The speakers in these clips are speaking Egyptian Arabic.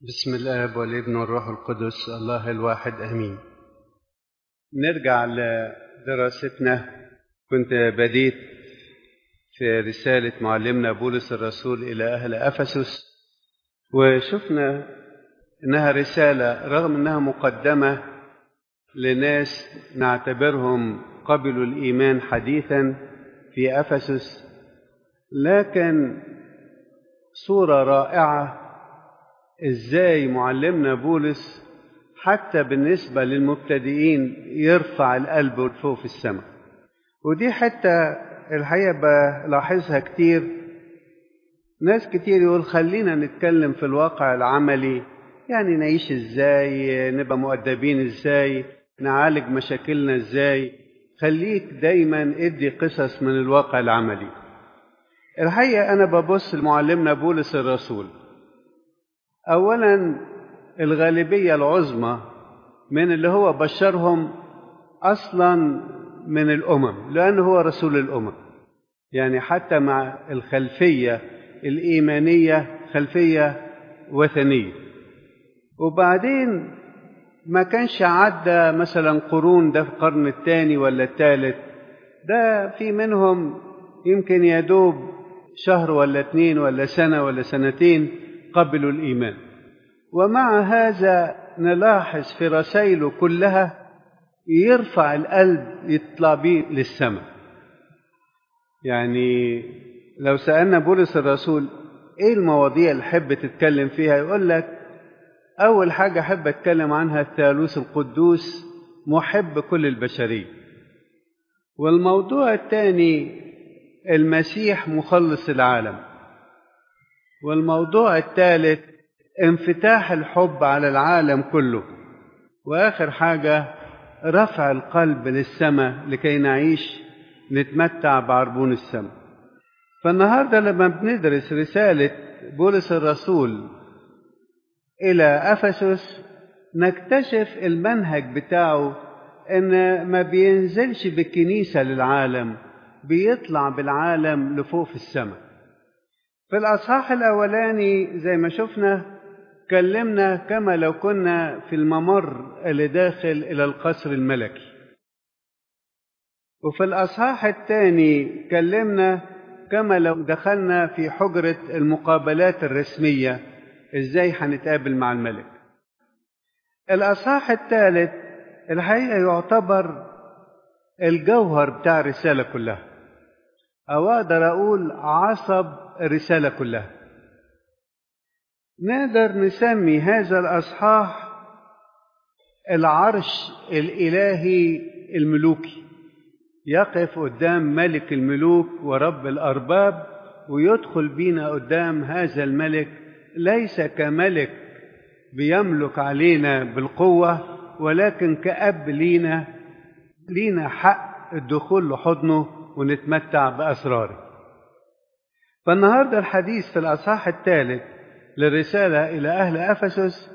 بسم الاب والابن والروح القدس الله الواحد امين نرجع لدراستنا كنت بديت في رساله معلمنا بولس الرسول الى اهل افسس وشفنا انها رساله رغم انها مقدمه لناس نعتبرهم قبلوا الايمان حديثا في افسس لكن صوره رائعه ازاي معلمنا بولس حتى بالنسبه للمبتدئين يرفع القلب فوق في السماء ودي حتى الحقيقه بلاحظها كتير ناس كتير يقول خلينا نتكلم في الواقع العملي يعني نعيش ازاي نبقى مؤدبين ازاي نعالج مشاكلنا ازاي خليك دايما ادي قصص من الواقع العملي الحقيقه انا ببص لمعلمنا بولس الرسول اولا الغالبيه العظمى من اللي هو بشرهم اصلا من الامم لانه هو رسول الامم يعني حتى مع الخلفيه الايمانيه خلفيه وثنيه وبعدين ما كانش عدى مثلا قرون ده في القرن الثاني ولا الثالث ده في منهم يمكن يدوب شهر ولا اتنين ولا سنه ولا سنتين قبلوا الايمان ومع هذا نلاحظ في رسائله كلها يرفع القلب يطلع بيه للسماء يعني لو سالنا بولس الرسول ايه المواضيع اللي حب تتكلم فيها يقول لك اول حاجه احب اتكلم عنها الثالوث القدوس محب كل البشريه والموضوع الثاني المسيح مخلص العالم والموضوع الثالث انفتاح الحب على العالم كله واخر حاجه رفع القلب للسماء لكي نعيش نتمتع بعربون السماء فالنهارده لما بندرس رساله بولس الرسول الى افسس نكتشف المنهج بتاعه ان ما بينزلش بالكنيسه للعالم بيطلع بالعالم لفوق في السماء في الأصحاح الأولاني زي ما شفنا كلمنا كما لو كنا في الممر اللي داخل إلى القصر الملكي وفي الأصحاح الثاني كلمنا كما لو دخلنا في حجرة المقابلات الرسمية إزاي هنتقابل مع الملك الأصحاح الثالث الحقيقة يعتبر الجوهر بتاع الرسالة كلها أو أقدر أقول عصب الرسالة كلها نقدر نسمي هذا الأصحاح العرش الإلهي الملوكي يقف قدام ملك الملوك ورب الأرباب ويدخل بينا قدام هذا الملك ليس كملك بيملك علينا بالقوة ولكن كأب لينا لينا حق الدخول لحضنه ونتمتع بأسراره فالنهارده الحديث في الاصحاح الثالث للرساله الى اهل افسس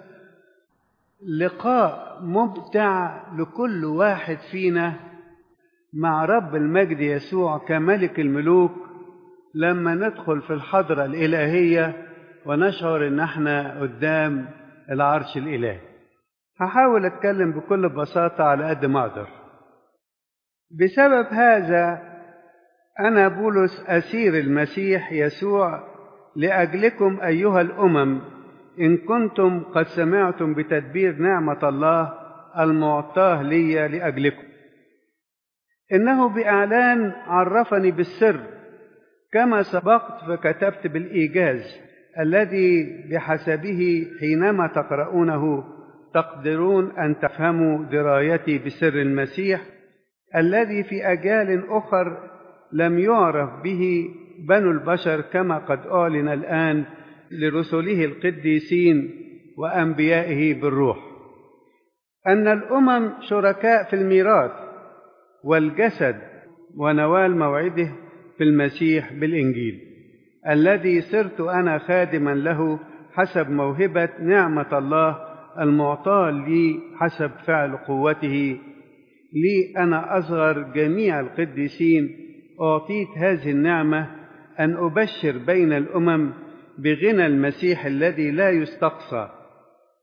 لقاء ممتع لكل واحد فينا مع رب المجد يسوع كملك الملوك لما ندخل في الحضره الالهيه ونشعر ان احنا قدام العرش الالهي هحاول اتكلم بكل بساطه على قد ما اقدر بسبب هذا أنا بولس أسير المسيح يسوع لأجلكم أيها الأمم إن كنتم قد سمعتم بتدبير نعمة الله المعطاه لي لأجلكم إنه بإعلان عرفني بالسر كما سبقت فكتبت بالإيجاز الذي بحسبه حينما تقرؤونه تقدرون أن تفهموا درايتي بسر المسيح الذي في أجيال أخر لم يعرف به بنو البشر كما قد أعلن الآن لرسله القديسين وأنبيائه بالروح أن الأمم شركاء في الميراث والجسد ونوال موعده في المسيح بالإنجيل الذي صرت أنا خادما له حسب موهبة نعمة الله المعطاة لي حسب فعل قوته لي أنا أصغر جميع القديسين أعطيت هذه النعمة أن أبشر بين الأمم بغنى المسيح الذي لا يستقصى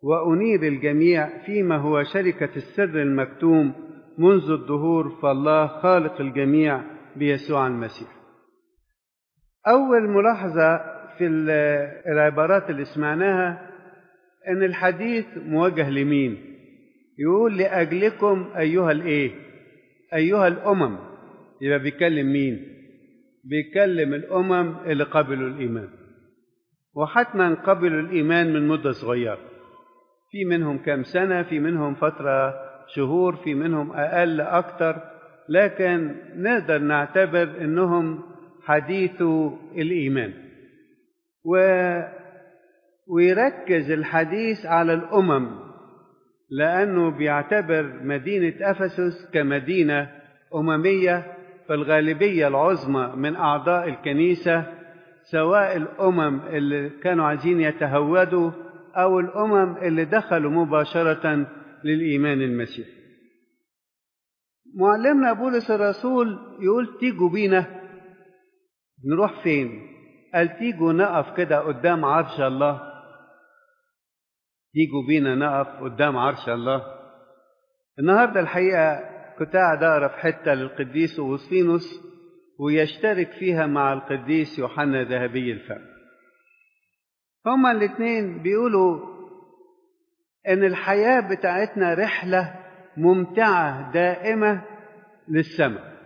وأنير الجميع فيما هو شركة السر المكتوم منذ الدهور فالله خالق الجميع بيسوع المسيح أول ملاحظة في العبارات اللي سمعناها أن الحديث موجه لمين يقول لأجلكم أيها الإيه أيها الأمم يبقى بيكلم مين بيكلم الأمم اللي قبلوا الإيمان وحتما قبلوا الإيمان من مدة صغيرة في منهم كم سنة في منهم فترة شهور في منهم أقل أكتر لكن نقدر نعتبر أنهم حديثو الإيمان و... ويركز الحديث على الأمم لأنه بيعتبر مدينة أفسس كمدينة أممية فالغالبية العظمى من أعضاء الكنيسة سواء الأمم اللي كانوا عايزين يتهودوا أو الأمم اللي دخلوا مباشرة للإيمان المسيحي معلمنا بولس الرسول يقول تيجوا بينا نروح فين قال تيجوا نقف كده قدام عرش الله تيجوا بينا نقف قدام عرش الله النهارده الحقيقه كنت قاعد اقرا في حته للقديس اوغسطينوس ويشترك فيها مع القديس يوحنا ذهبي الفم هما الاثنين بيقولوا ان الحياه بتاعتنا رحله ممتعه دائمه للسماء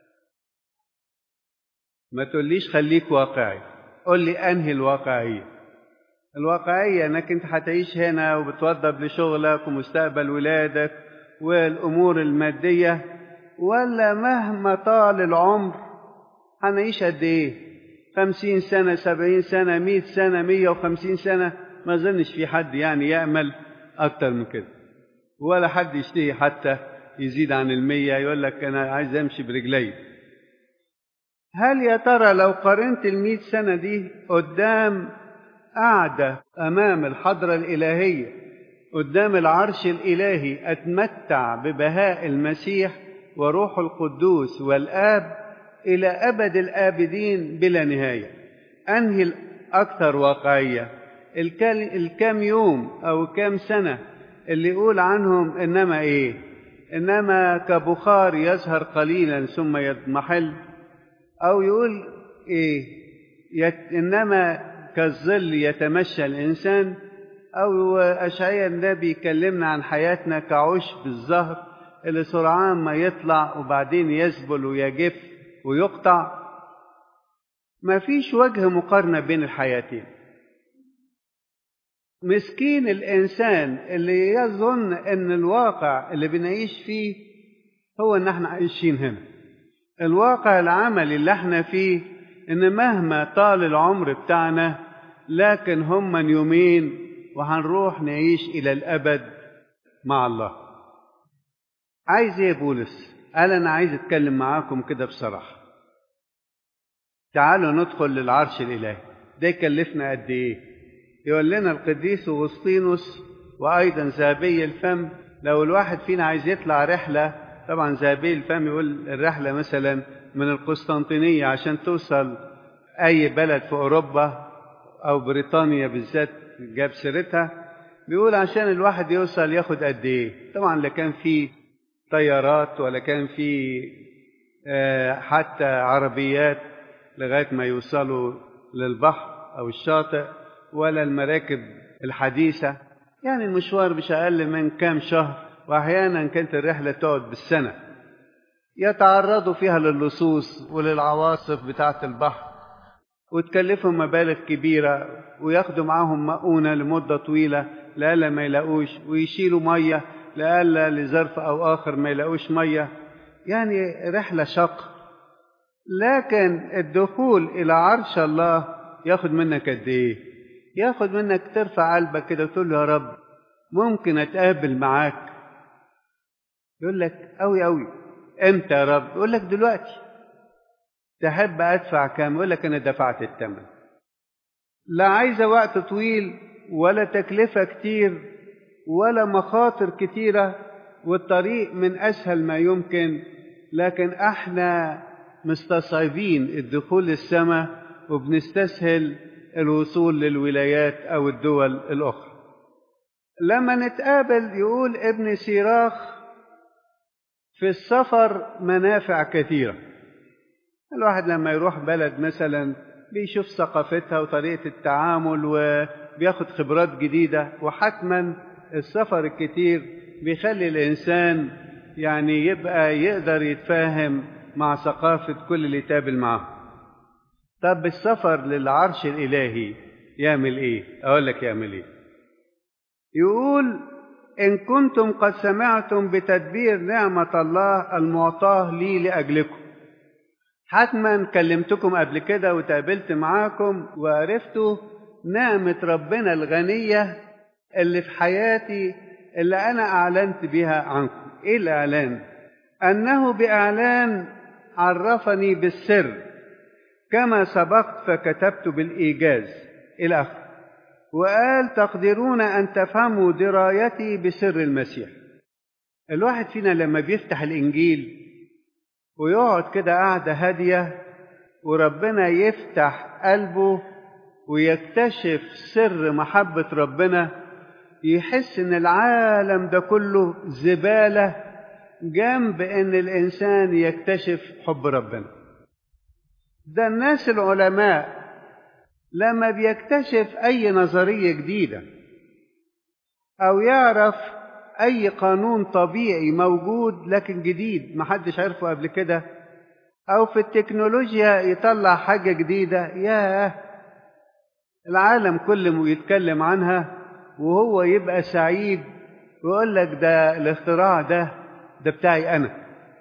ما تقوليش خليك واقعي قول لي انهي الواقعيه الواقعيه انك انت هتعيش هنا وبتوضب لشغلك ومستقبل ولادك والامور الماديه ولا مهما طال العمر هنعيش قد ايه خمسين سنة سبعين سنة مئة سنة مية وخمسين سنة ما أظنش في حد يعني يأمل أكتر من كده ولا حد يشتهي حتى يزيد عن المية يقول لك أنا عايز أمشي برجلي هل يا ترى لو قارنت المئة سنة دي قدام قاعدة أمام الحضرة الإلهية قدام العرش الإلهي أتمتع ببهاء المسيح وروح القدوس والآب إلى أبد الآبدين بلا نهاية أنهي الأكثر واقعية الكام يوم أو كام سنة اللي يقول عنهم إنما إيه إنما كبخار يزهر قليلا ثم يضمحل أو يقول إيه يت إنما كالظل يتمشى الإنسان أو أشعيا النبي يكلمنا عن حياتنا كعشب الزهر اللي سرعان ما يطلع وبعدين يذبل ويجف ويقطع ما فيش وجه مقارنة بين الحياتين مسكين الإنسان اللي يظن أن الواقع اللي بنعيش فيه هو أن احنا عايشين هنا الواقع العملي اللي احنا فيه أن مهما طال العمر بتاعنا لكن هم من يومين وهنروح نعيش إلى الأبد مع الله عايز ايه بولس قال انا عايز اتكلم معاكم كده بصراحه تعالوا ندخل للعرش الالهي ده يكلفنا قد ايه يقول لنا القديس اغسطينوس وايضا ذهبي الفم لو الواحد فينا عايز يطلع رحله طبعا ذهبي الفم يقول الرحله مثلا من القسطنطينيه عشان توصل اي بلد في اوروبا او بريطانيا بالذات جاب سيرتها بيقول عشان الواحد يوصل ياخد قد ايه طبعا لا كان في طيارات ولا كان في حتى عربيات لغايه ما يوصلوا للبحر او الشاطئ ولا المراكب الحديثه يعني المشوار مش اقل من كام شهر واحيانا كانت الرحله تقعد بالسنه يتعرضوا فيها للصوص وللعواصف بتاعه البحر وتكلفهم مبالغ كبيره وياخدوا معاهم مؤونه لمده طويله لألا ما يلاقوش ويشيلوا ميه لألا لظرف أو آخر ما يلاقوش مية يعني رحلة شق لكن الدخول إلى عرش الله ياخد منك قد إيه؟ ياخد منك ترفع قلبك كده وتقول له يا رب ممكن أتقابل معاك يقول لك أوي أوي إمتى يا رب؟ يقول لك دلوقتي تحب أدفع كام؟ يقول لك أنا دفعت الثمن لا عايزة وقت طويل ولا تكلفة كتير ولا مخاطر كتيرة والطريق من أسهل ما يمكن لكن احنا مستصعبين الدخول للسماء وبنستسهل الوصول للولايات أو الدول الأخرى لما نتقابل يقول ابن سيراخ في السفر منافع كثيرة الواحد لما يروح بلد مثلا بيشوف ثقافتها وطريقة التعامل وبياخد خبرات جديدة وحتما السفر الكتير بيخلي الإنسان يعني يبقى يقدر يتفاهم مع ثقافة كل اللي يتقابل معاه طب السفر للعرش الإلهي يعمل إيه؟ أقول لك يعمل إيه؟ يقول إن كنتم قد سمعتم بتدبير نعمة الله المعطاة لي لأجلكم حتما كلمتكم قبل كده وتقابلت معاكم وعرفتوا نعمة ربنا الغنية اللي في حياتي اللي أنا أعلنت بها عنكم إيه الإعلان؟ أنه بإعلان عرفني بالسر كما سبقت فكتبت بالإيجاز إلى آخره وقال تقدرون أن تفهموا درايتي بسر المسيح الواحد فينا لما بيفتح الإنجيل ويقعد كده قعدة هادية وربنا يفتح قلبه ويكتشف سر محبة ربنا يحس إن العالم ده كله زبالة جنب إن الإنسان يكتشف حب ربنا ده الناس العلماء لما بيكتشف أي نظرية جديدة أو يعرف أي قانون طبيعي موجود لكن جديد محدش عرفه قبل كده أو في التكنولوجيا يطلع حاجة جديدة ياه العالم كله يتكلم عنها وهو يبقى سعيد ويقول لك ده الاختراع ده ده بتاعي أنا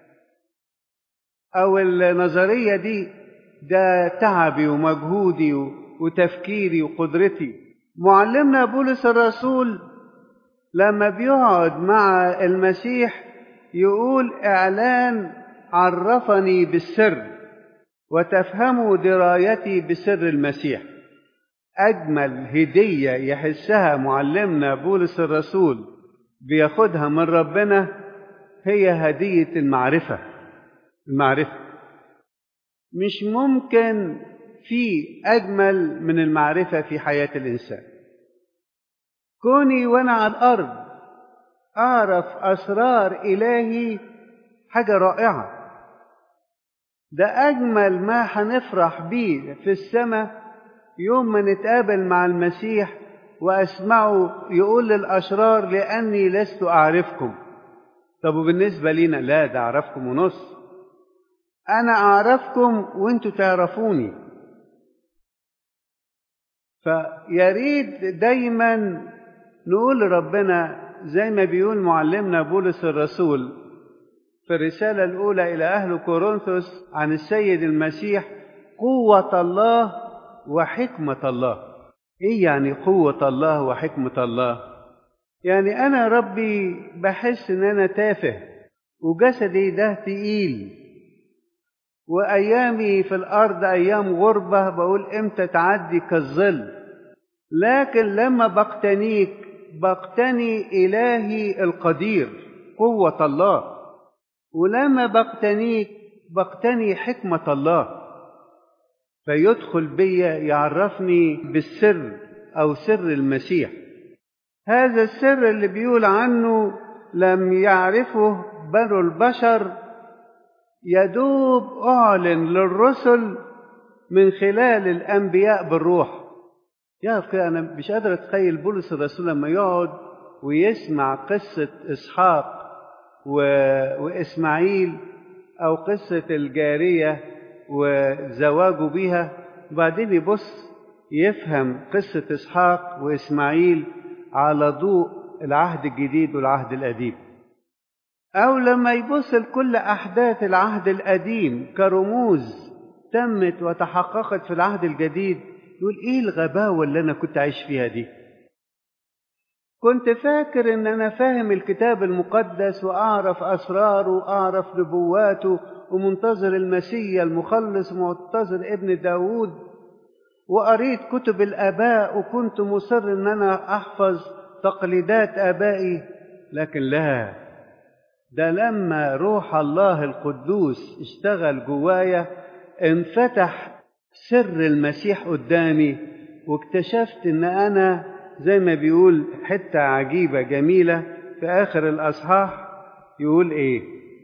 أو النظرية دي ده تعبي ومجهودي وتفكيري وقدرتي معلمنا بولس الرسول لما بيقعد مع المسيح يقول اعلان عرفني بالسر وتفهموا درايتي بسر المسيح اجمل هديه يحسها معلمنا بولس الرسول بياخدها من ربنا هي هديه المعرفه المعرفه مش ممكن في أجمل من المعرفة في حياة الإنسان كوني وأنا على الأرض أعرف أسرار إلهي حاجة رائعة ده أجمل ما هنفرح بيه في السماء يوم ما نتقابل مع المسيح وأسمعه يقول للأشرار لأني لست أعرفكم طب وبالنسبة لنا لا ده أعرفكم ونص أنا أعرفكم وأنتوا تعرفوني فيريد دايما نقول لربنا زي ما بيقول معلمنا بولس الرسول في الرسالة الأولى إلى أهل كورنثوس عن السيد المسيح قوة الله وحكمة الله إيه يعني قوة الله وحكمة الله؟ يعني أنا ربي بحس إن أنا تافه وجسدي ده تقيل وأيامي في الأرض أيام غربة بقول إمتى تعدي كالظل لكن لما بقتنيك بقتني إلهي القدير قوة الله ولما بقتنيك بقتني حكمة الله فيدخل بي يعرفني بالسر أو سر المسيح هذا السر اللي بيقول عنه لم يعرفه بنو البشر يدوب أعلن للرسل من خلال الأنبياء بالروح يعرف كده أنا مش قادر أتخيل بولس الرسول لما يقعد ويسمع قصة إسحاق و... وإسماعيل أو قصة الجارية وزواجه بيها وبعدين يبص يفهم قصة إسحاق وإسماعيل على ضوء العهد الجديد والعهد القديم أو لما يبص لكل أحداث العهد القديم كرموز تمت وتحققت في العهد الجديد يقول إيه الغباوة اللي أنا كنت عايش فيها دي كنت فاكر إن أنا فاهم الكتاب المقدس وأعرف أسراره وأعرف نبواته ومنتظر المسيا المخلص منتظر ابن داود وقريت كتب الآباء وكنت مصر إن أنا أحفظ تقليدات آبائي لكن لا ده لما روح الله القدوس اشتغل جوايا انفتح سر المسيح قدامي واكتشفت ان انا زي ما بيقول حتة عجيبة جميلة في آخر الأصحاح يقول إيه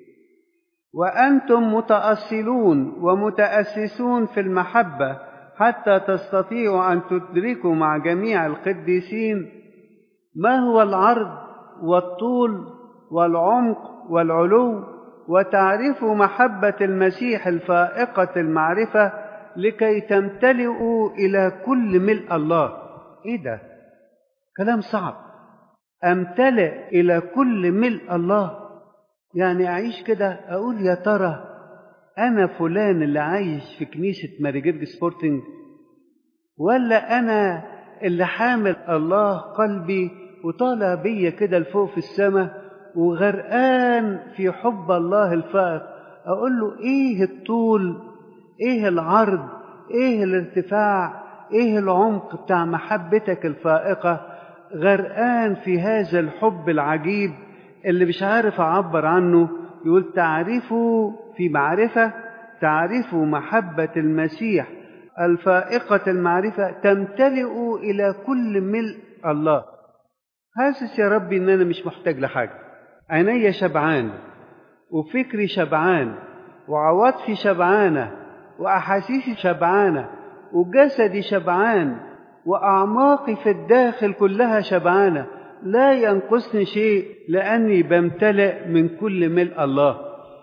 وأنتم متأصلون ومتأسسون في المحبة حتى تستطيعوا أن تدركوا مع جميع القديسين ما هو العرض والطول والعمق والعلو وتعرفوا محبة المسيح الفائقة المعرفة لكي تمتلئوا إلى كل ملء الله إيه ده؟ كلام صعب أمتلئ إلى كل ملء الله يعني أعيش كده أقول يا ترى أنا فلان اللي عايش في كنيسة ماريجيرج سبورتنج ولا أنا اللي حامل الله قلبي وطالع بيا كده لفوق في السماء وغرقان في حب الله الفائق أقول له إيه الطول إيه العرض إيه الارتفاع إيه العمق بتاع محبتك الفائقة غرقان في هذا الحب العجيب اللي مش عارف أعبر عنه يقول تعرفوا في معرفة تعرفوا محبة المسيح الفائقة المعرفة تمتلئ إلى كل ملء الله حاسس يا ربي إن أنا مش محتاج لحاجة عيني شبعان وفكري شبعان وعواطفي شبعانة وأحاسيسي شبعانة وجسدي شبعان وأعماقي في الداخل كلها شبعانة لا ينقصني شيء لأني بمتلئ من كل ملء الله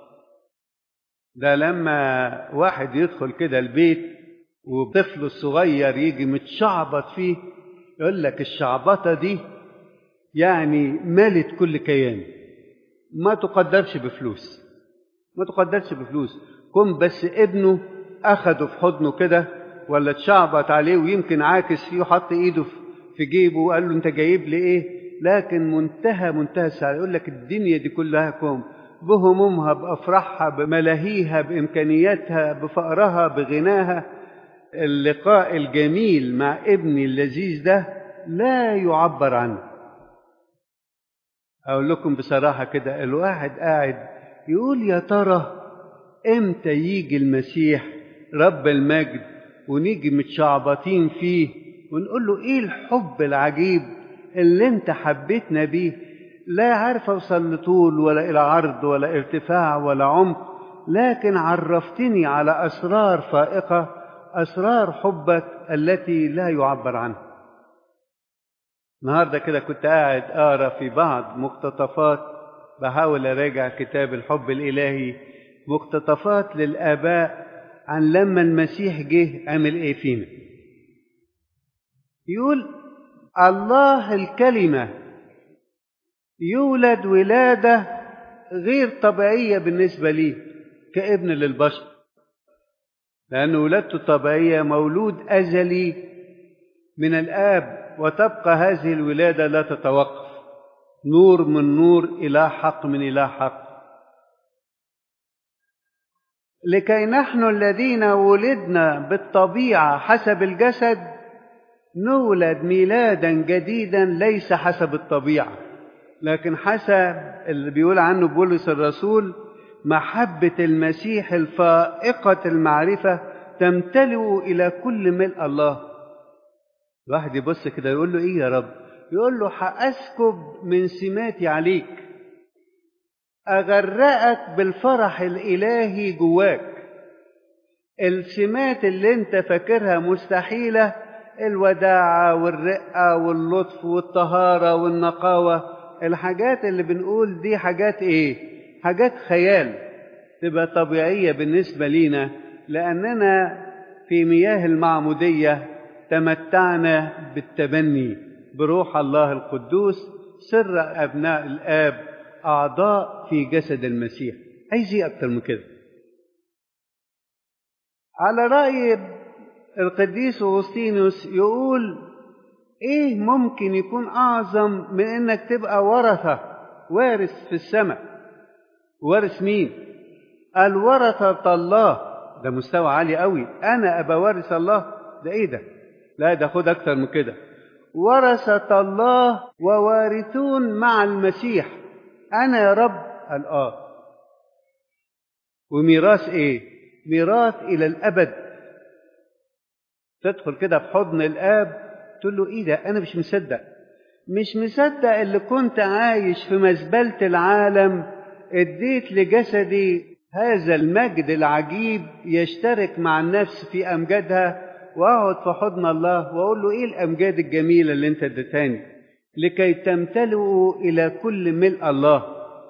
ده لما واحد يدخل كده البيت وطفله الصغير يجي متشعبط فيه يقول لك الشعبطة دي يعني مالت كل كيان ما تقدرش بفلوس ما تقدرش بفلوس كن بس ابنه أخده في حضنه كده ولا اتشعبط عليه ويمكن عاكس فيه وحط ايده في جيبه وقال له انت جايب لي ايه لكن منتهى منتهى السعادة يقول لك الدنيا دي كلها كوم بهمومها بأفراحها بملاهيها بإمكانياتها بفقرها بغناها اللقاء الجميل مع ابني اللذيذ ده لا يعبر عنه أقول لكم بصراحة كده الواحد قاعد يقول يا ترى امتى يجي المسيح رب المجد ونيجي متشعبطين فيه ونقول له ايه الحب العجيب اللي انت حبيتنا بيه لا عارف اوصل لطول ولا الى عرض ولا ارتفاع ولا عمق لكن عرفتني على اسرار فائقه اسرار حبك التي لا يعبر عنها النهارده كده كنت قاعد اقرا في بعض مقتطفات بحاول اراجع كتاب الحب الالهي مقتطفات للاباء عن لما المسيح جه عمل ايه فينا يقول الله الكلمة يولد ولادة غير طبيعية بالنسبة لي كابن للبشر لأن ولادته الطبيعية مولود أزلي من الآب وتبقى هذه الولادة لا تتوقف نور من نور إلى حق من إلى حق لكي نحن الذين ولدنا بالطبيعة حسب الجسد نولد ميلادا جديدا ليس حسب الطبيعة لكن حسب اللي بيقول عنه بولس الرسول محبة المسيح الفائقة المعرفة تمتلئ إلى كل ملء الله الواحد يبص كده يقول له إيه يا رب يقول له هأسكب من سماتي عليك أغرقك بالفرح الإلهي جواك السمات اللي انت فاكرها مستحيلة الوداعة والرقة واللطف والطهارة والنقاوة الحاجات اللي بنقول دي حاجات ايه حاجات خيال تبقى طبيعية بالنسبة لينا لأننا في مياه المعمودية تمتعنا بالتبني بروح الله القدوس سر أبناء الآب أعضاء في جسد المسيح عايز ايه أكتر من كده على رأي القديس أغسطينوس يقول إيه ممكن يكون أعظم من إنك تبقى ورثة وارث في السماء وارث مين؟ قال ورثة الله ده مستوى عالي قوي أنا أبقى وارث الله ده إيه ده؟ لا ده خد أكتر من كده ورثة الله ووارثون مع المسيح أنا يا رب قال آه وميراث إيه؟ ميراث إلى الأبد تدخل كده في حضن الآب تقول له ايه ده انا مش مصدق مش مصدق اللي كنت عايش في مزبله العالم اديت لجسدي هذا المجد العجيب يشترك مع النفس في امجادها واقعد في حضن الله واقول له ايه الامجاد الجميله اللي انت اديتهاني لكي تمتلئوا الى كل ملء الله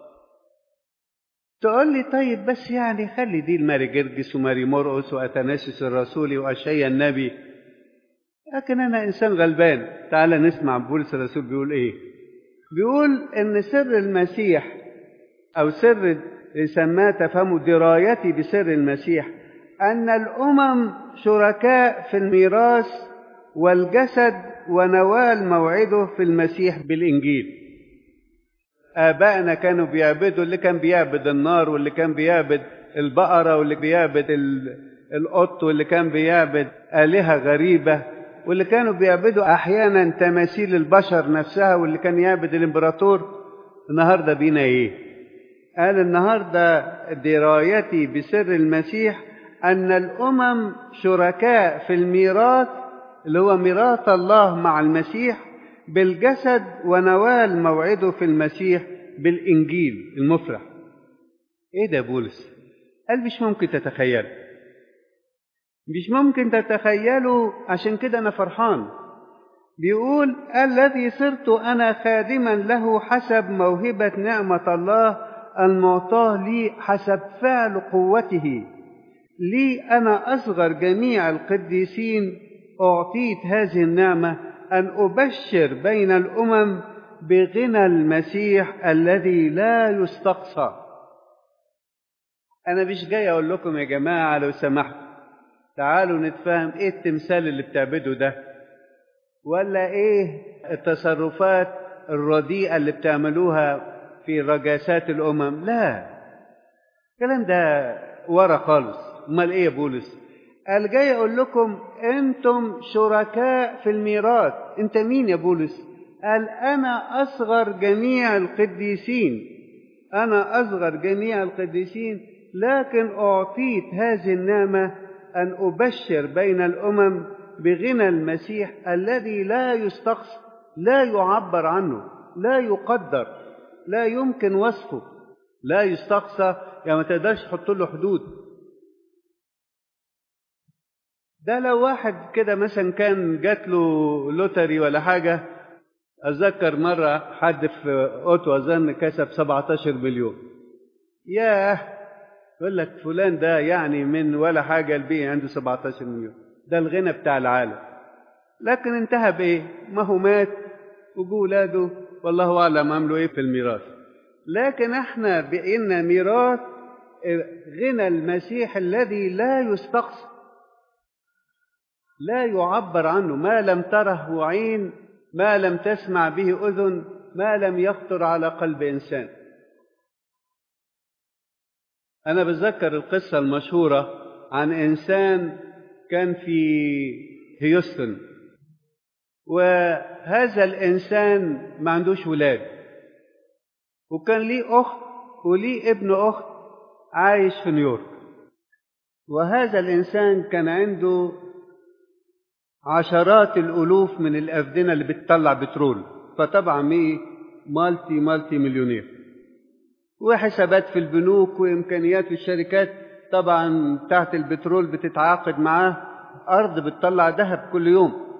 تقول لي طيب بس يعني خلي دي الماري جرجس وماري مرقس واتناسيس الرسولي واشعيا النبي لكن انا انسان غلبان تعال نسمع بولس الرسول بيقول ايه بيقول ان سر المسيح او سر سماه تفهموا درايتي بسر المسيح ان الامم شركاء في الميراث والجسد ونوال موعده في المسيح بالانجيل ابائنا كانوا بيعبدوا اللي كان بيعبد النار واللي كان بيعبد البقره واللي بيعبد القط واللي كان بيعبد الهه غريبه واللي كانوا بيعبدوا احيانا تماثيل البشر نفسها واللي كان يعبد الامبراطور النهارده بينا ايه قال النهارده درايتي بسر المسيح ان الامم شركاء في الميراث اللي هو ميراث الله مع المسيح بالجسد ونوال موعده في المسيح بالانجيل المفرح ايه ده بولس قال مش ممكن تتخيل مش ممكن تتخيلوا عشان كده انا فرحان بيقول الذي صرت انا خادما له حسب موهبه نعمه الله المعطاه لي حسب فعل قوته لي انا اصغر جميع القديسين اعطيت هذه النعمه ان ابشر بين الامم بغنى المسيح الذي لا يستقصى انا مش جاي اقول لكم يا جماعه لو سمحتوا تعالوا نتفاهم ايه التمثال اللي بتعبده ده ولا ايه التصرفات الرديئه اللي بتعملوها في رجاسات الامم لا الكلام ده ورا خالص امال ايه يا بولس قال جاي اقول لكم انتم شركاء في الميراث انت مين يا بولس قال انا اصغر جميع القديسين انا اصغر جميع القديسين لكن اعطيت هذه النعمه ان ابشر بين الامم بغنى المسيح الذي لا يستقصى لا يعبر عنه لا يقدر لا يمكن وصفه لا يستقصى يعني ما تقدرش تحط له حدود ده لو واحد كده مثلا كان جات له لوتري ولا حاجة أتذكر مرة حد في أوتوا ظن كسب 17 مليون ياه يقول لك فلان ده يعني من ولا حاجة البيع عنده 17 مليون ده الغنى بتاع العالم لكن انتهى بإيه؟ ما هو مات وجو ولاده والله أعلم عملوا إيه في الميراث لكن احنا بقينا ميراث غنى المسيح الذي لا يستقصى لا يعبر عنه ما لم تره عين ما لم تسمع به اذن ما لم يخطر على قلب انسان انا بتذكر القصه المشهوره عن انسان كان في هيوستن وهذا الانسان ما عندوش ولاد وكان ليه اخت وليه ابن اخت عايش في نيويورك وهذا الانسان كان عنده عشرات الالوف من الافدنه اللي بتطلع بترول فطبعا مي مالتي مالتي مليونير وحسابات في البنوك وامكانيات في الشركات طبعا بتاعت البترول بتتعاقد معاه ارض بتطلع ذهب كل يوم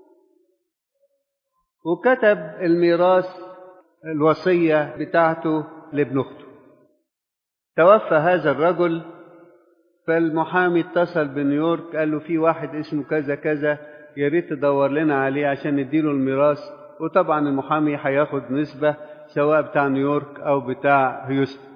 وكتب الميراث الوصيه بتاعته لابن اخته توفى هذا الرجل فالمحامي اتصل بنيويورك قال له في واحد اسمه كذا كذا يا ريت تدور لنا عليه عشان نديله الميراث وطبعا المحامي هياخد نسبة سواء بتاع نيويورك أو بتاع هيوستن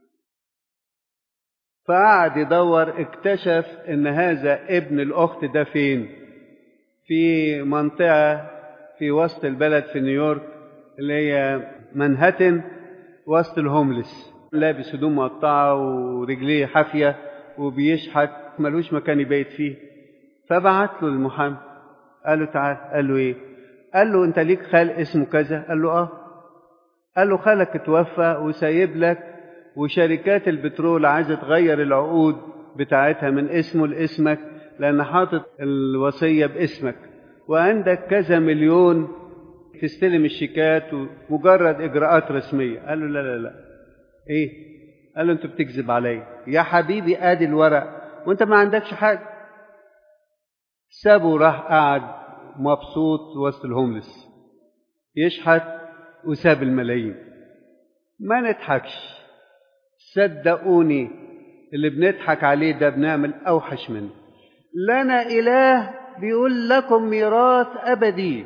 فقعد يدور اكتشف ان هذا ابن الاخت ده فين في منطقة في وسط البلد في نيويورك اللي هي منهاتن وسط الهوملس لابس هدوم مقطعة ورجليه حافية وبيشحت ملوش مكان يبيت فيه فبعت له المحامي قال له تعال قال له ايه قال له انت ليك خال اسمه كذا قال له اه قال له خالك اتوفى وسايب لك وشركات البترول عايزه تغير العقود بتاعتها من اسمه لاسمك لان حاطط الوصيه باسمك وعندك كذا مليون تستلم الشيكات ومجرد اجراءات رسميه قال له لا لا لا ايه قال له انت بتكذب عليا يا حبيبي ادي الورق وانت ما عندكش حاجه سابه وراح قعد مبسوط وسط الهوملس يشحت وساب الملايين ما نضحكش صدقوني اللي بنضحك عليه ده بنعمل اوحش منه لنا اله بيقول لكم ميراث ابدي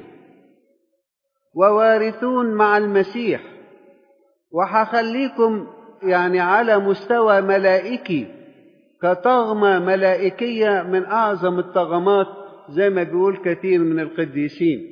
ووارثون مع المسيح وهخليكم يعني على مستوى ملائكي كطغمة ملائكية من أعظم الطغمات زي ما بيقول كثير من القديسين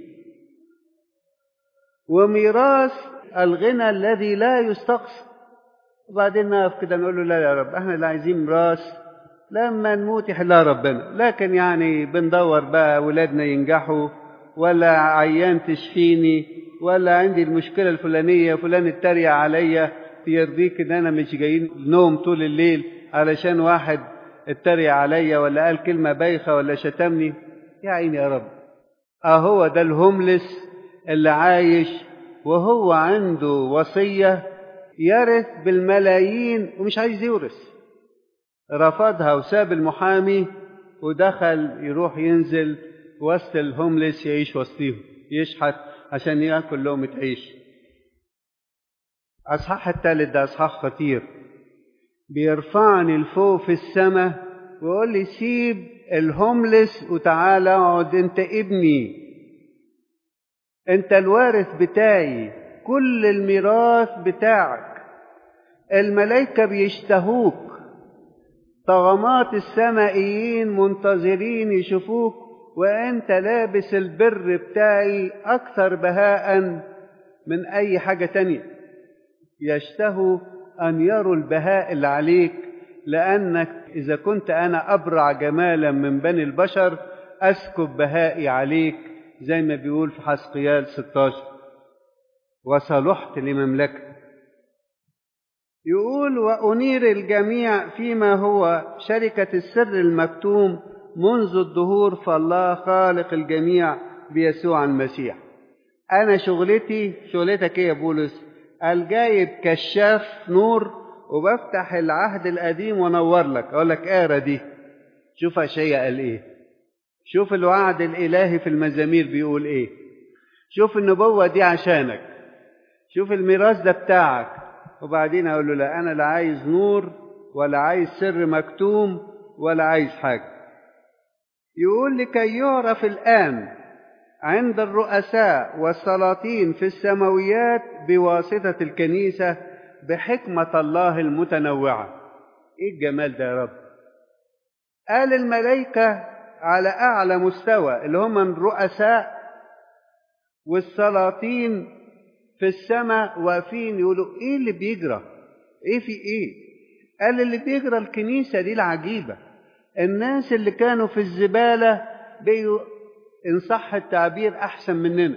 وميراث الغنى الذي لا يستقصى وبعدين نقف كده نقول له لا يا رب احنا لا عايزين ميراث لما نموت يحلها ربنا لكن يعني بندور بقى ولادنا ينجحوا ولا عيان تشفيني ولا عندي المشكلة الفلانية فلان اتريق عليا يرضيك ان انا مش جايين نوم طول الليل علشان واحد اتريق عليا ولا قال كلمة بايخة ولا شتمني يا عيني يا رب اهو ده الهوملس اللي عايش وهو عنده وصية يرث بالملايين ومش عايز يورث رفضها وساب المحامي ودخل يروح ينزل وسط الهوملس يعيش وسطيهم يشحت عشان ياكل لقمة عيش أصحاح الثالث ده أصحاح خطير بيرفعني لفوق في السماء ويقول لي سيب الهوملس وتعالى اقعد انت ابني انت الوارث بتاعي كل الميراث بتاعك الملائكة بيشتهوك طغمات السمائيين منتظرين يشوفوك وانت لابس البر بتاعي اكثر بهاء من اي حاجة تانية يشتهوا ان يروا البهاء اللي عليك لانك اذا كنت انا ابرع جمالا من بني البشر اسكب بهائي عليك زي ما بيقول في حسقيال 16 وصلحت لمملكة يقول وأنير الجميع فيما هو شركة السر المكتوم منذ الدهور فالله خالق الجميع بيسوع المسيح أنا شغلتي شغلتك إيه يا بولس قال جايب كشاف نور وبفتح العهد القديم وانور لك اقول لك اقرا دي شوف اشعياء قال ايه شوف الوعد الالهي في المزامير بيقول ايه شوف النبوه دي عشانك شوف الميراث ده بتاعك وبعدين اقول له لا انا لا عايز نور ولا عايز سر مكتوم ولا عايز حاجه يقول لكي يعرف الان عند الرؤساء والسلاطين في السماويات بواسطة الكنيسة بحكمة الله المتنوعة ايه الجمال ده يا رب قال الملائكة على أعلى مستوى اللي هم الرؤساء والسلاطين في السماء واقفين يقولوا ايه اللي بيجرى ايه في ايه قال اللي بيجرى الكنيسة دي العجيبة الناس اللي كانوا في الزبالة بقوا إن صح التعبير أحسن مننا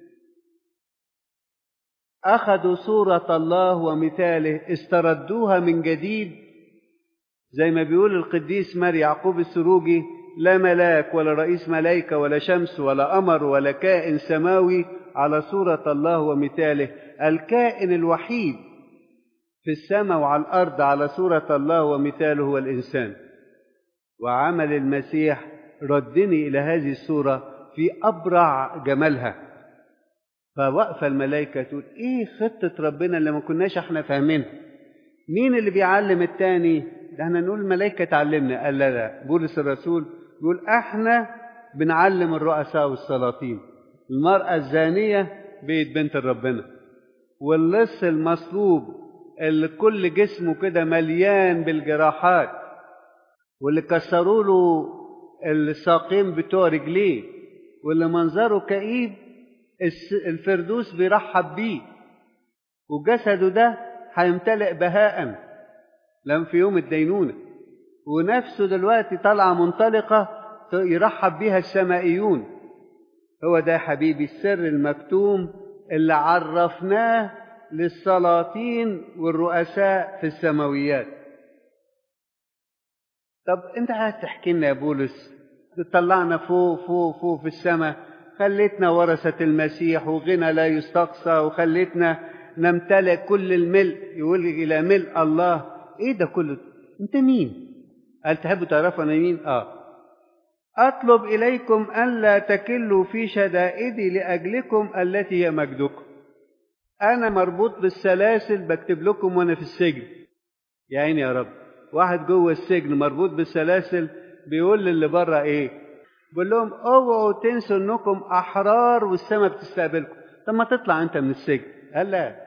أخذوا صورة الله ومثاله استردوها من جديد زي ما بيقول القديس مار يعقوب السروجي لا ملاك ولا رئيس ملائكة ولا شمس ولا قمر ولا كائن سماوي على صورة الله ومثاله الكائن الوحيد في السماء وعلى الأرض على صورة الله ومثاله هو الإنسان وعمل المسيح ردني إلى هذه الصورة في أبرع جمالها فوقف الملائكة تقول إيه خطة ربنا اللي ما كناش إحنا فاهمينها مين اللي بيعلم التاني ده احنا نقول الملائكة تعلمنا قال لا لا بولس الرسول يقول احنا بنعلم الرؤساء والسلاطين المرأة الزانية بيت بنت ربنا واللص المصلوب اللي كل جسمه كده مليان بالجراحات واللي كسروا له الساقين بتوع رجليه واللي منظره كئيب الفردوس بيرحب بيه وجسده ده هيمتلئ بهاء لم في يوم الدينونة ونفسه دلوقتي طالعة منطلقة يرحب بها السمائيون هو ده حبيبي السر المكتوم اللي عرفناه للسلاطين والرؤساء في السماويات طب انت عايز تحكي لنا يا بولس تطلعنا فوق فوق فوق في السماء خلتنا ورثة المسيح وغنى لا يستقصى وخلتنا نمتلك كل الملء يقول إلى ملء الله إيه ده كله أنت مين هل تحبوا تعرفوا أنا مين آه أطلب إليكم ألا تكلوا في شدائدي لأجلكم التي هي مجدكم أنا مربوط بالسلاسل بكتب لكم وأنا في السجن يا عيني يا رب واحد جوه السجن مربوط بالسلاسل بيقول للي بره إيه بيقول لهم اوعوا تنسوا انكم احرار والسماء بتستقبلكم طب ما تطلع انت من السجن قال لا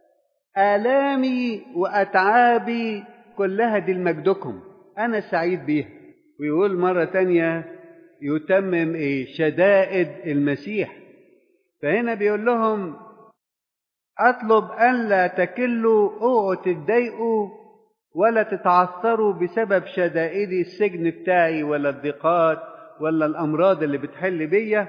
آلامي وأتعابي كلها دي لمجدكم أنا سعيد بيها ويقول مرة تانية يتمم إيه شدائد المسيح فهنا بيقول لهم أطلب أن لا تكلوا اوعوا تتضايقوا ولا تتعثروا بسبب شدائد السجن بتاعي ولا الضيقات ولا الأمراض اللي بتحل بيا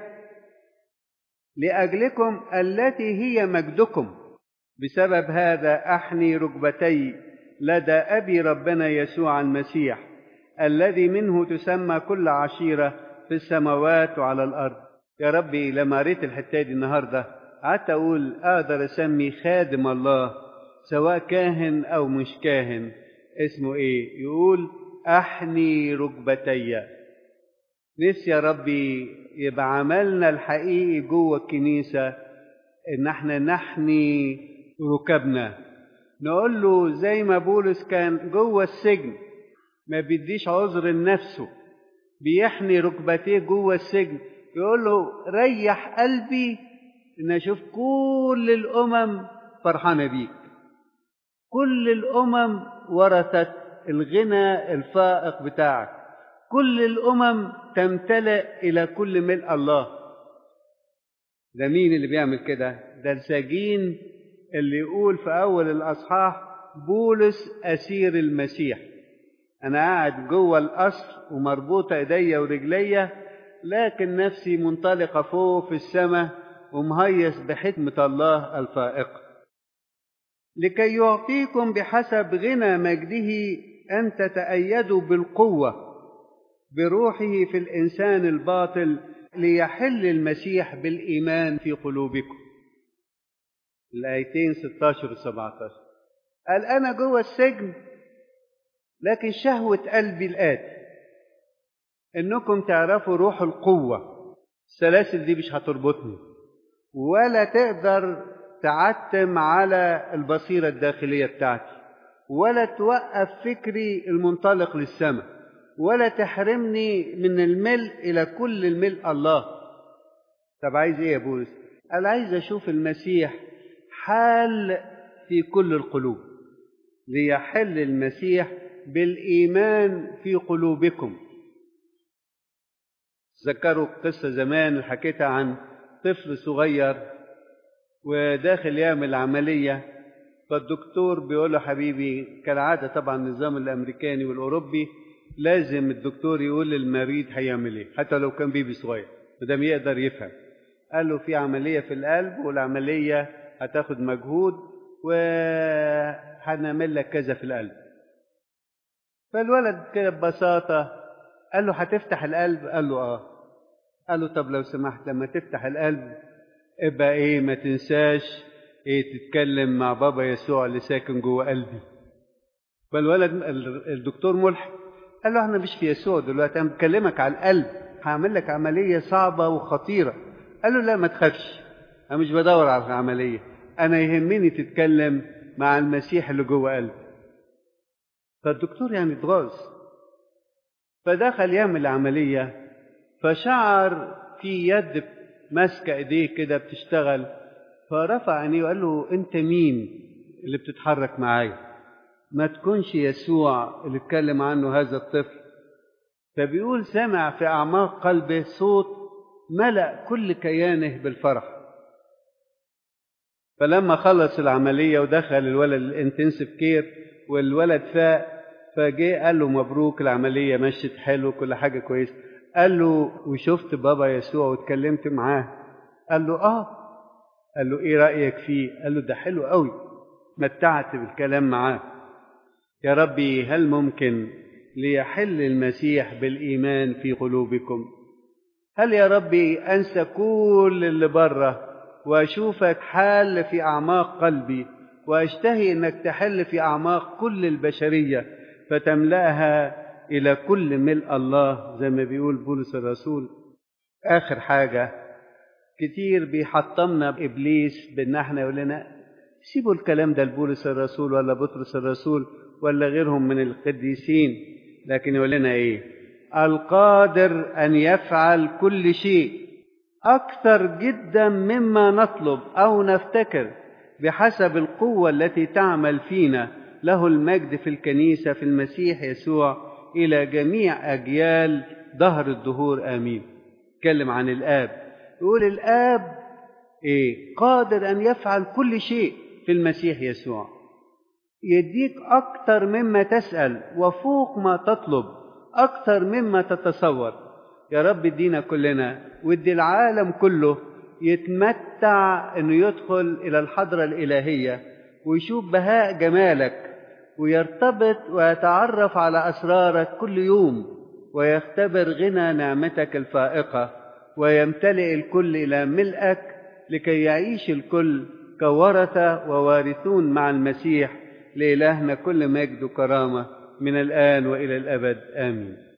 لأجلكم التي هي مجدكم بسبب هذا أحني ركبتي لدى أبي ربنا يسوع المسيح الذي منه تسمى كل عشيرة في السماوات وعلى الأرض يا ربي لما قريت الحتة دي النهاردة قعدت أقول أقدر أسمي خادم الله سواء كاهن أو مش كاهن اسمه إيه يقول أحني ركبتي نفسي يا ربي يبقى عملنا الحقيقي جوه الكنيسة إن احنا نحني ركبنا نقول له زي ما بولس كان جوه السجن ما بيديش عذر لنفسه بيحني ركبتيه جوه السجن يقول له ريح قلبي ان اشوف كل الامم فرحانه بيك كل الامم ورثت الغنى الفائق بتاعك كل الامم تمتلئ الى كل ملء الله ده مين اللي بيعمل كده ده السجين اللي يقول في أول الأصحاح بولس أسير المسيح أنا قاعد جوه القصر ومربوطة إيديا ورجليا لكن نفسي منطلقة فوق في السماء ومهيس بحكمة الله الفائقة لكي يعطيكم بحسب غنى مجده أن تتأيدوا بالقوة بروحه في الإنسان الباطل ليحل المسيح بالإيمان في قلوبكم الآيتين 16 و 17 قال أنا جوه السجن لكن شهوة قلبي الآتي إنكم تعرفوا روح القوة السلاسل دي مش هتربطني ولا تقدر تعتم على البصيرة الداخلية بتاعتي ولا توقف فكري المنطلق للسماء ولا تحرمني من الملء إلى كل الملء الله طب عايز إيه يا بولس؟ قال عايز أشوف المسيح حال في كل القلوب ليحل المسيح بالإيمان في قلوبكم ذكروا قصة زمان حكيتها عن طفل صغير وداخل يعمل عملية فالدكتور بيقول له حبيبي كالعادة طبعا النظام الأمريكاني والأوروبي لازم الدكتور يقول للمريض هيعمل ايه حتى لو كان بيبي صغير مادام يقدر يفهم قال له في عملية في القلب والعملية هتاخد مجهود وهنعمل لك كذا في القلب فالولد كده ببساطة قال له هتفتح القلب قال له اه قال له طب لو سمحت لما تفتح القلب ابقى ايه ما تنساش ايه تتكلم مع بابا يسوع اللي ساكن جوه قلبي فالولد الدكتور ملحق قال له احنا مش في يسوع دلوقتي انا بكلمك على القلب هعمل لك عمليه صعبه وخطيره قال له لا ما تخافش انا مش بدور على العمليه انا يهمني تتكلم مع المسيح اللي جوه قلبي فالدكتور يعني اتغاظ فدخل يعمل عمليه فشعر في يد ماسكه ايديه كده بتشتغل فرفع عينيه وقال له انت مين اللي بتتحرك معايا ما تكونش يسوع اللي اتكلم عنه هذا الطفل فبيقول سمع في اعماق قلبه صوت ملا كل كيانه بالفرح فلما خلص العمليه ودخل الولد الانتنسيف كير والولد فاق فجاء قال له مبروك العمليه مشت حلو كل حاجه كويسه قال له وشفت بابا يسوع واتكلمت معاه قال له اه قال له ايه رايك فيه قال له ده حلو قوي متعت بالكلام معاه يا ربي هل ممكن ليحل المسيح بالايمان في قلوبكم هل يا ربي أنسى كل اللي بره وأشوفك حال في أعماق قلبي وأشتهي أنك تحل في أعماق كل البشرية فتملأها إلى كل ملء الله زي ما بيقول بولس الرسول آخر حاجة كتير بيحطمنا بإبليس بأن احنا يقول لنا سيبوا الكلام ده لبولس الرسول ولا بطرس الرسول ولا غيرهم من القديسين لكن يقول لنا ايه القادر ان يفعل كل شيء اكثر جدا مما نطلب او نفتكر بحسب القوه التي تعمل فينا له المجد في الكنيسه في المسيح يسوع الى جميع اجيال دهر الدهور امين اتكلم عن الاب يقول الاب ايه قادر ان يفعل كل شيء في المسيح يسوع يديك اكتر مما تسال وفوق ما تطلب اكتر مما تتصور يا رب ادينا كلنا وادي العالم كله يتمتع انه يدخل الى الحضره الالهيه ويشوف بهاء جمالك ويرتبط ويتعرف على اسرارك كل يوم ويختبر غنى نعمتك الفائقه ويمتلئ الكل الى ملئك لكي يعيش الكل كورثه ووارثون مع المسيح لإلهنا كل مجد وكرامة من الآن وإلى الأبد آمين